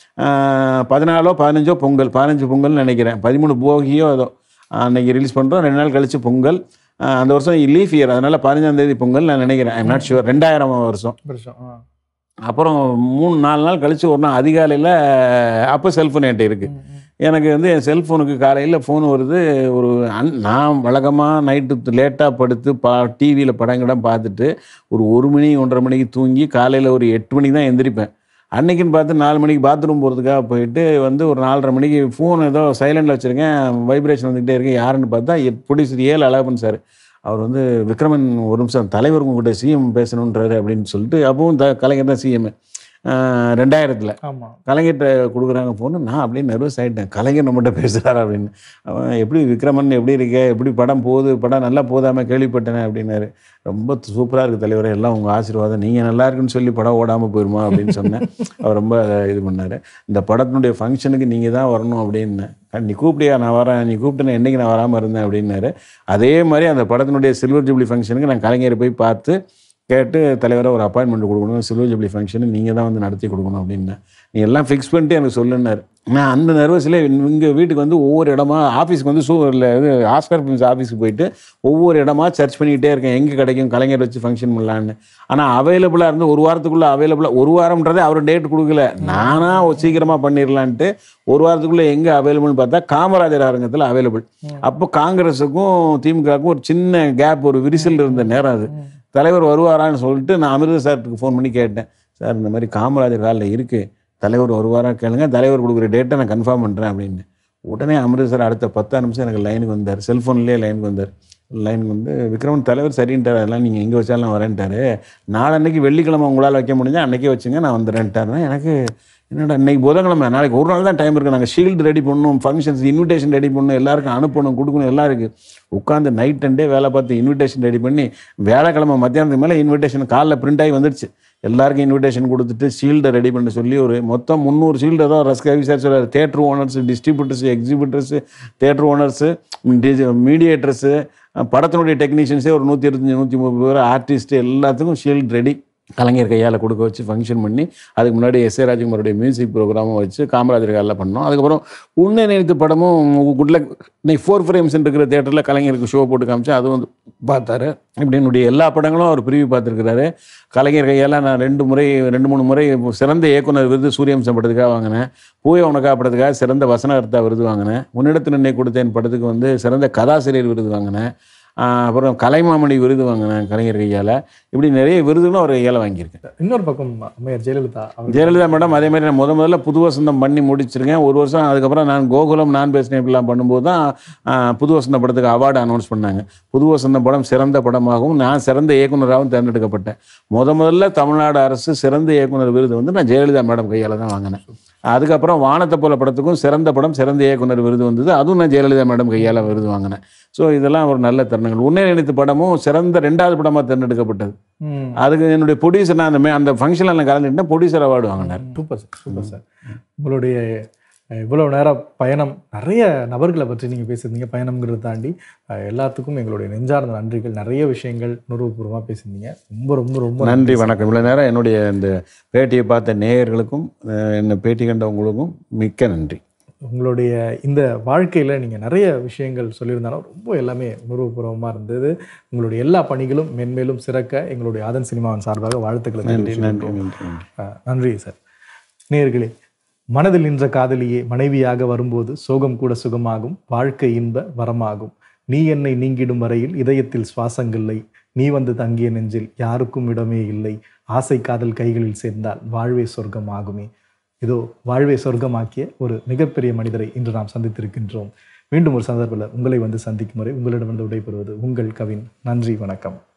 ஆஹ் பதினாலோ பதினஞ்சோ பொங்கல் பதினஞ்சு பொங்கல்னு நினைக்கிறேன் பதிமூணு போகியோ ஏதோ அன்னைக்கு ரிலீஸ் பண்ணுறோம் ரெண்டு நாள் கழிச்சு பொங்கல் ஆஹ் அந்த வருஷம் லீஃப் இயர் அதனால பதினஞ்சாம் தேதி பொங்கல் நான் நினைக்கிறேன் ஐம் நாட் ஷுவர் ரெண்டாயிரம் வருஷம் வருஷம் ஆ. அப்புறம் மூணு நாலு நாள் கழிச்சு ஒரு நாள் அதிகாலையில் அப்போ செல்ஃபோன் என்கிட்ட இருக்குது ம், ம். எனக்கு வந்து என் செல்ஃபோனுக்கு காலையில் ஃபோன் வருது ஒரு அன் நான் வழக்கமாக நைட்டு லேட்டாக படுத்து பா டிவியில் படங்கிடம் பார்த்துட்டு ஒரு ஒரு மணி ஒன்றரை மணிக்கு தூங்கி காலையில் ஒரு எட்டு மணிக்கு தான் எந்திரிப்பேன் அன்னைக்குன்னு பார்த்து நாலு மணிக்கு பாத்ரூம் போகிறதுக்காக போயிட்டு வந்து ஒரு நாலரை மணிக்கு ஃபோன் ஏதோ சைலண்டில் வச்சுருக்கேன் வைப்ரேஷன் வந்துக்கிட்டே இருக்கேன் யாருன்னு பார்த்தா ப்ரொடியூசர் ஏழு அழகப்பன் சார் அவர் வந்து விக்ரமன் ஒரு நிமிஷம் தலைவர் உங்ககிட்ட சிஎம் பேசணுன்றாரு அப்படின்னு சொல்லிட்டு அப்பவும் த கலைஞர் தான் சிஎம் ரெண்டாயிரத்தில் ஆமா கலைஞர்கிட்ட கொடுக்குறாங்க ஃபோனு நான் அப்படியே நர்வஸ் ஆகிட்டேன் கலைஞர் நம்மகிட்ட பேசுகிறாரு அப்படின்னு அவன் எப்படி விக்ரமன் எப்படி இருக்க எப்படி படம் போகுது படம் நல்லா போதாம கேள்விப்பட்டேனே அப்படின்னாரு ரொம்ப சூப்பராக இருக்குது தலைவரே எல்லாம் உங்கள் ஆசீர்வாதம் நீங்கள் நல்லா இருக்குன்னு சொல்லி படம் ஓடாமல் போயிருமா அப்படின்னு சொன்னேன் அவர் ரொம்ப இது பண்ணார் இந்த படத்தினுடைய ஃபங்க்ஷனுக்கு நீங்கள் தான் வரணும் அப்படின்னு நீ கூப்பிட்டியா நான் வரேன் நீ கூப்பிட்டு என்னைக்கு நான் வராமல் இருந்தேன் அப்படின்னாரு அதே மாதிரி அந்த படத்தினுடைய சில்வர் ஜூப்ளி ஃபங்க்ஷனுக்கு நான் கலைஞரை போய் பார்த்து கேட்டு தலைவரை ஒரு அப்பாயின்மெண்ட் கொடுக்கணும் சில்வர் ஜூப்ளி ஃபங்க்ஷனு நீங்கள் தான் வந்து நடத்தி கொடுக்கணும் அப்படின்னேன் நீ எல்லாம் ஃபிக்ஸ் பண்ணிட்டு எனக்கு சொல்லுன்னாரு நான் அந்த நர்வஸில் இங்கே வீட்டுக்கு வந்து ஒவ்வொரு இடமா ஆஃபீஸ்க்கு வந்து சூ இல்லை இது ஆஸ்கர் ஃபிலிம்ஸ் ஆஃபீஸ்க்கு போயிட்டு ஒவ்வொரு இடமா சர்ச் பண்ணிக்கிட்டே இருக்கேன் எங்கே கிடைக்கும் கலைஞர் வச்சு ஃபங்க்ஷன் பண்ணலான்னு ஆனால் அவைலபிளாக இருந்து ஒரு வாரத்துக்குள்ளே அவைலபிளாக ஒரு வாரம்ன்றதே அவர் டேட் கொடுக்கல நானாக சீக்கிரமாக பண்ணிடலான்ட்டு ஒரு வாரத்துக்குள்ளே எங்கே அவைலபிள்னு பார்த்தா காமராஜர் அரங்கத்தில் அவைலபிள் அப்போ காங்கிரஸுக்கும் திமுகவுக்கும் ஒரு சின்ன கேப் ஒரு விரிசல் இருந்த நேரம் அது தலைவர் வருவாரான்னு சொல்லிட்டு நான் அமிர்த சார்ட்டுக்கு ஃபோன் பண்ணி கேட்டேன் சார் இந்த மாதிரி காமராஜர் காலில் இருக்குது தலைவர் வருவாரா கேளுங்க தலைவர் கொடுக்குற டேட்டை நான் கன்ஃபார்ம் பண்ணுறேன் அப்படின்னு உடனே அமிர்த சார் அடுத்த பத்து நிமிஷம் எனக்கு லைனுக்கு வந்தார் செல்ஃபோன்லேயே லைனுக்கு வந்தார் லைனுக்கு வந்து விக்ரமன் தலைவர் சரின்ட்டார் அதெல்லாம் நீங்கள் எங்கே வச்சாலும் நான் வரேன்ட்டாரு நாளன்னைக்கு வெள்ளிக்கிழமை உங்களால் வைக்க முடிஞ்சா அன்னைக்கே வச்சுங்க நான் வந்துடுறேன்ட்டாருன்னா எனக்கு என்னடா இன்னைக்கு புதன்கிழமை நாளைக்கு ஒரு நாள் தான் டைம் இருக்குது நாங்கள் ஷீல்டு ரெடி பண்ணணும் ஃபங்க்ஷன்ஸ் இன்விடேஷன் ரெடி பண்ணணும் எல்லாருக்கும் அனுப்பணும் கொடுக்கணும் எல்லாம் இருக்குது உட்காந்து நைட் அண்ட் டே வேலை பார்த்து இன்விடேஷன் ரெடி பண்ணி வியாழக்கிழமை மத்தியானத்துக்கு மேலே இன்விடேஷன் காலைல பிரிண்ட் ஆகி வந்துடுச்சு எல்லாருக்கும் இன்விடேஷன் கொடுத்துட்டு ஷீல்டை ரெடி பண்ண சொல்லி ஒரு மொத்தம் முந்நூறு ஷீல்டு ஏதோ ரஸ்கவி சார் சொல்கிறார் theatre owners distributors exhibitors theatre owners mediators படத்தினுடைய டெக்னீஷியன்ஸே ஒரு நூற்றி இருபத்தஞ்சி நூற்றி முப்பது பேர் ஆர்டிஸ்ட் எல்லாத்துக்கும் ஷீல்டு ரெடி கலைஞர் கையால் கொடுக்க வச்சு ஃபங்க்ஷன் பண்ணி அதுக்கு முன்னாடி எஸ் ஏ ராஜ்குமாருடைய மியூசிக் ப்ரோக்ராமும் வச்சு காமராஜர் காலில் பண்ணோம் அதுக்கப்புறம் உன்னை நினைத்து படமும் குட்லக் இன்னைக்கு ஃபோர் ஃப்ரேம்ஸ் இருக்கிற தேட்டரில் கலைஞருக்கு ஷோ போட்டு காமிச்சு அதுவும் வந்து பார்த்தாரு இப்படி என்னுடைய எல்லா படங்களும் அவர் பிரிவு பார்த்துருக்கிறாரு கலைஞர் கையால் நான் ரெண்டு முறை ரெண்டு மூணு முறை சிறந்த இயக்குனர் விருது சூரியவம்சம் படத்துக்காக வாங்கினேன் பூய உனக்கா படத்துக்காக சிறந்த வசனகர்த்தா விருது வாங்கினேன் உன்னிடத்தில் நின்னை கொடுத்தேன் படத்துக்கு வந்து சிறந்த கதாசிரியர் விருது வாங்கினேன் ஆஹ் அப்புறம் கலைமாமணி விருது வாங்கினேன் கலைஞர் கையால் இப்படி நிறைய விருதுகளும் அவர் கையால் வாங்கியிருக்கேன் இன்னொரு பக்கம் அம்மையார் ஜெயலலிதா அவர் ஜெயலலிதா மேடம் அதே மாதிரி நான் முத முதல்ல புது வசந்தம் பண்ணி முடிச்சிருக்கேன் ஒரு வருஷம் அதுக்கப்புறம் நான் கோகுலம் நான் பேசினேன் இப்படிலாம் பண்ணும்போது தான் ஆஹ், புது வசந்தம் படத்துக்கு அவார்டு அனௌன்ஸ் பண்ணாங்க புது வசந்தம் படம் சிறந்த படமாகவும் நான் சிறந்த இயக்குனராகவும் தேர்ந்தெடுக்கப்பட்டேன் முத முதல்ல தமிழ்நாடு அரசு சிறந்த இயக்குனர் விருது வந்து நான் ஜெயலலிதா மேடம் கையால் தான் வாங்கினேன் அதுக்கப்புறம் வானத்தை போல படத்துக்கும் சிறந்த படம் சிறந்த இயக்குனர் விருது வந்தது அதுவும் நான் ஜெயலலிதா மேடம் கையால் விருது வாங்கினேன் ஸோ இதெல்லாம் ஒரு நல்ல தருணங்கள் உன்னை நினைத்து படமும் சிறந்த ரெண்டாவது படமாக தேர்ந்தெடுக்கப்பட்டது ம். அதுக்கு என்னுடைய ப்ரொடியூசர் நான் அந்த மே- அந்த ஃபங்க்ஷனில் நான் கலந்துக்கிட்டேன் ப்ரொடியூசர் அவார்டு வாங்கினார் சூப்பர் சார் சூப்பர் சார் உங்களுடைய அஹ், இவ்வளவு நேரம் பயணம் நிறைய நபர்களை பற்றி நீங்கள் பேசியிருந்தீங்க பயணம்ங்கிறத தாண்டி அஹ், எல்லாத்துக்கும் எங்களுடைய நெஞ்சார்ந்த நன்றிகள் நிறைய விஷயங்கள் உணர்வுபூர்வமாக பேசியிருந்தீங்க ரொம்ப ரொம்ப ரொம்ப நன்றி வணக்கம் இவ்வளோ நேரம் என்னுடைய இந்த பேட்டியை பார்த்த நேயர்களுக்கும் அஹ், என்னை பேட்டி கண்டவங்களுக்கும் மிக்க நன்றி உங்களுடைய இந்த வாழ்க்கையில் நீங்கள் நிறைய விஷயங்கள் சொல்லியிருந்தாலும் ரொம்ப எல்லாமே உணர்வுபூர்வமாக இருந்தது உங்களுடைய எல்லா பணிகளும் மென்மேலும் சிறக்க எங்களுடைய ஆதன் சினிமாவின் சார்பாக வாழ்த்துக்களை நன்றி தெரிவித்துக் நன்றி கொள்கிறோம். நன்றி நன்றி அஹ், நன்றி சார் நேயர்களே மனதில் நின்ற காதலியே மனைவியாக வரும்போது சோகம் கூட சுகமாகும் வாழ்க்கை இன்ப வரமாகும் நீ என்னை நீங்கிடும் வரையில் இதயத்தில் சுவாசங்கில்லை நீ வந்து தங்கிய நெஞ்சில் யாருக்கும் இடமே இல்லை ஆசை காதல் கைகளில் சேர்ந்தால் வாழ்வே சொர்க்கம் ஆகுமே இதோ வாழ்வே சொர்க்கமாக்கிய ஒரு மிகப்பெரிய மனிதரை இன்று நாம் சந்தித்திருக்கின்றோம் மீண்டும் ஒரு சந்தர்ப்பத்தில் உங்களை வந்து சந்திக்கும் வரை உங்களிடம் வந்து விடைபெறுவது உங்கள் கவின் நன்றி வணக்கம்